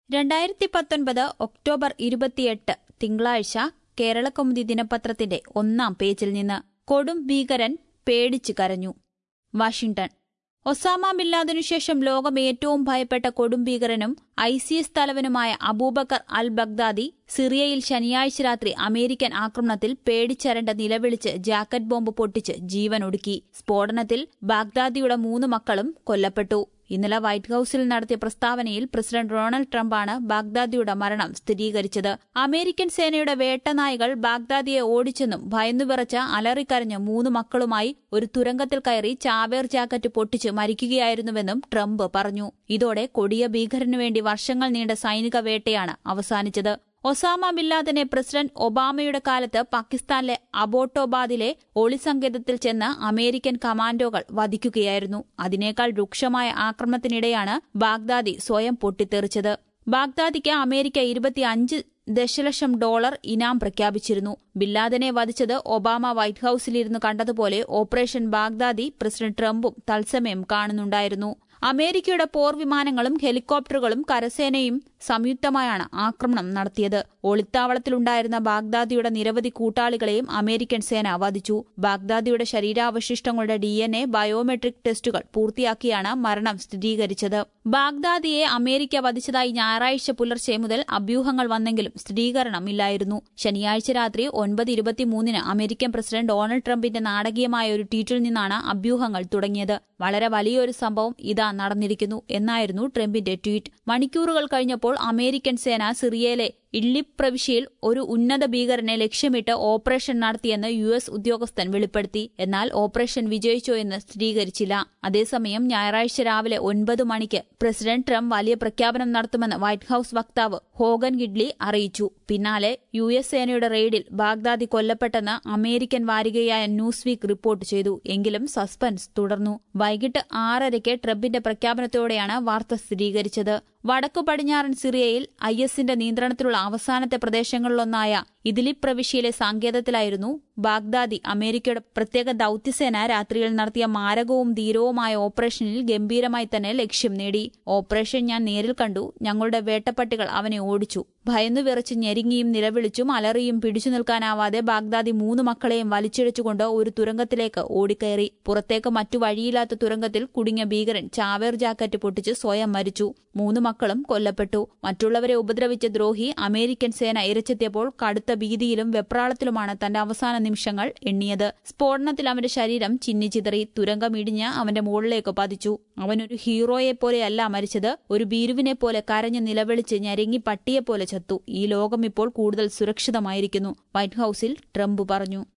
രണ്ടായിരത്തി പത്തൊൻപത് ഒക്ടോബർ ഇരുപത്തിയെട്ട് തിങ്കളാഴ്ച കേരളകൗമുദി ദിനപത്രത്തിന്റെ ഒന്നാം പേജിൽ നിന്ന് കൊടും ഭീകരൻ പേടിച്ചു കരഞ്ഞു വാഷിംഗ്ടൺ ഒസാമ ബില്ലാദിനു ശേഷം ലോകം ഏറ്റവും ഭയപ്പെട്ട കൊടും ഭീകരനും ഐ സി എസ് തലവനുമായ അബൂബക്കർ അൽ ബഗ്ദാദി സിറിയയിൽ ശനിയാഴ്ച രാത്രി അമേരിക്കൻ ആക്രമണത്തിൽ പേടിച്ചരണ്ട നിലവിളിച്ച് ജാക്കറ്റ് ബോംബ് പൊട്ടിച്ച് ജീവനൊടുക്കി സ്ഫോടനത്തിൽ ബാഗ്ദാദിയുടെ മൂന്ന് മക്കളും കൊല്ലപ്പെട്ടു ഇന്നലെ വൈറ്റ് ഹൌസിൽ നടത്തിയ പ്രസ്താവനയിൽ പ്രസിഡന്റ് ഡൊണാൾഡ് ട്രംപാണ് ബാഗ്ദാദിയുടെ മരണം സ്ഥിരീകരിച്ചത് അമേരിക്കൻ സേനയുടെ വേട്ടനായികൾ ബാഗ്ദാദിയെ ഓടിച്ചെന്നും ഭയന്നുവിറച്ച അലറിക്കരഞ്ഞ് മൂന്ന് മക്കളുമായി ഒരു തുരങ്കത്തിൽ കയറി ചാവേർ ജാക്കറ്റ് പൊട്ടിച്ച് മരിക്കുകയായിരുന്നുവെന്നും ട്രംപ് പറഞ്ഞു ഇതോടെ കൊടിയ ഭീകരനു വേണ്ടി വർഷങ്ങൾ നീണ്ട സൈനിക വേട്ടയാണ് അവസാനിച്ചത് ഒസാമ ബില്ലാദിനെ പ്രസിഡന്റ് ഒബാമയുടെ കാലത്ത് പാകിസ്ഥാനിലെ അബോട്ടോബാദിലെ ഒളിസങ്കേതത്തിൽ ചെന്ന് അമേരിക്കൻ കമാൻഡോകൾ വധിക്കുകയായിരുന്നു അതിനേക്കാൾ രൂക്ഷമായ ആക്രമണത്തിനിടെയാണ് ബാഗ്ദാദി സ്വയം പൊട്ടിത്തെറിച്ചത് ബാഗ്ദാദിക്ക് അമേരിക്ക ഇരുപത്തിയഞ്ച് ദശലക്ഷം ഡോളർ ഇനാം പ്രഖ്യാപിച്ചിരുന്നു ബില്ലാദനെ വധിച്ചത് ഒബാമ വൈറ്റ് ഹൌസിലിരുന്ന് കണ്ടതുപോലെ ഓപ്പറേഷൻ ബാഗ്ദാദി പ്രസിഡന്റ് ട്രംപും തത്സമയം കാണുന്നുണ്ടായിരുന്നു അമേരിക്കയുടെ പോർ വിമാനങ്ങളും ഹെലികോപ്റ്ററുകളും കരസേനയും സംയുക്തമായാണ് ആക്രമണം നടത്തിയത് ഒളിത്താവളത്തിലുണ്ടായിരുന്ന ബാഗ്ദാദിയുടെ നിരവധി കൂട്ടാളികളെയും അമേരിക്കൻ സേന വധിച്ചു ബാഗ്ദാദിയുടെ ശരീരാവശിഷ്ടങ്ങളുടെ ഡി എൻ എ ബയോമെട്രിക് ടെസ്റ്റുകൾ പൂർത്തിയാക്കിയാണ് മരണം സ്ഥിരീകരിച്ചത് ബാഗ്ദാദിയെ അമേരിക്ക വധിച്ചതായി ഞായറാഴ്ച പുലർച്ചെ മുതൽ അഭ്യൂഹങ്ങൾ വന്നെങ്കിലും സ്ഥിരീകരണമില്ലായിരുന്നു ശനിയാഴ്ച രാത്രി ഒൻപത് ഇരുപത്തിമൂന്നിന് അമേരിക്കൻ പ്രസിഡന്റ് ഡൊണാൾഡ് ട്രംപിന്റെ നാടകീയമായ ഒരു ട്വീറ്റിൽ നിന്നാണ് അഭ്യൂഹങ്ങൾ തുടങ്ങിയത് വളരെ വലിയൊരു സംഭവം ഇതാ നടന്നിരിക്കുന്നു എന്നായിരുന്നു ട്രംപിന്റെ ട്വീറ്റ് മണിക്കൂറുകൾ കഴിഞ്ഞപ്പോൾ അമേരിക്കൻ സേന സിറിയയിലെ ഇഡ്ലിബ് പ്രവിശ്യയിൽ ഒരു ഉന്നത ഭീകരനെ ലക്ഷ്യമിട്ട് ഓപ്പറേഷൻ നടത്തിയെന്ന് യു എസ് ഉദ്യോഗസ്ഥൻ വെളിപ്പെടുത്തി എന്നാൽ ഓപ്പറേഷൻ വിജയിച്ചോ എന്ന് സ്ഥിരീകരിച്ചില്ല അതേസമയം ഞായറാഴ്ച രാവിലെ ഒൻപത് മണിക്ക് പ്രസിഡന്റ് ട്രംപ് വലിയ പ്രഖ്യാപനം നടത്തുമെന്ന് വൈറ്റ് ഹൌസ് വക്താവ് ഹോഗൻ ഗിഡ്ലി അറിയിച്ചു പിന്നാലെ യു എസ് സേനയുടെ റെയ്ഡിൽ ബാഗ്ദാദി കൊല്ലപ്പെട്ടെന്ന് അമേരിക്കൻ വാരികയായ ന്യൂസ് വീക്ക് റിപ്പോർട്ട് ചെയ്തു എങ്കിലും സസ്പെൻസ് തുടർന്നു വൈകിട്ട് ആറരയ്ക്ക് ട്രംപിന്റെ പ്രഖ്യാപനത്തോടെയാണ് വാർത്ത സ്ഥിരീകരിച്ചത് വടക്കു പടിഞ്ഞാറൻ സിറിയയിൽ ഐ എസിന്റെ നിയന്ത്രണത്തിലുള്ള അവസാനത്തെ പ്രദേശങ്ങളിലൊന്നായ ഇദിലിബ് പ്രവിശ്യയിലെ സങ്കേതത്തിലായിരുന്നു ബാഗ്ദാദി അമേരിക്കയുടെ പ്രത്യേക ദൌത്യസേന രാത്രിയിൽ നടത്തിയ മാരകവും ധീരവുമായ ഓപ്പറേഷനിൽ ഗംഭീരമായി തന്നെ ലക്ഷ്യം നേടി ഓപ്പറേഷൻ ഞാൻ നേരിൽ കണ്ടു ഞങ്ങളുടെ വേട്ടപ്പട്ടികൾ അവനെ ഓടിച്ചു ഭയന്നു വിറച്ച് ഞെരുങ്ങിയും നിലവിളിച്ചും അലറിയും പിടിച്ചു നിൽക്കാനാവാതെ ബാഗ്ദാദി മൂന്ന് മക്കളെയും വലിച്ചിഴച്ചുകൊണ്ട് ഒരു തുരങ്കത്തിലേക്ക് ഓടിക്കയറി പുറത്തേക്ക് മറ്റു വഴിയില്ലാത്ത തുരങ്കത്തിൽ കുടുങ്ങിയ ഭീകരൻ ചാവേർ ജാക്കറ്റ് പൊട്ടിച്ച് സ്വയം മരിച്ചു മൂന്ന് മക്കളും കൊല്ലപ്പെട്ടു മറ്റുള്ളവരെ ഉപദ്രവിച്ച ദ്രോഹി അമേരിക്കൻ സേന ഇരച്ചെത്തിയപ്പോൾ കടുത്ത ഭീതിയിലും വെപ്രാളത്തിലുമാണ് തന്റെ അവസാന നിമിഷങ്ങൾ എണ്ണിയത് സ്ഫോടനത്തിൽ അവന്റെ ശരീരം ചിന്നിച്ചിതറി തുരങ്കം ഇടിഞ്ഞ് അവന്റെ മുകളിലേക്ക് പതിച്ചു അവനൊരു ഹീറോയെ പോലെയല്ല മരിച്ചത് ഒരു ഭീരുവിനെ പോലെ കരഞ്ഞു നിലവിളിച്ച് ഞെരങ്ങി പട്ടിയെപ്പോലെ ചത്തു ഈ ലോകം ഇപ്പോൾ കൂടുതൽ സുരക്ഷിതമായിരിക്കുന്നു വൈറ്റ് ഹൌസിൽ ട്രംപ് പറഞ്ഞു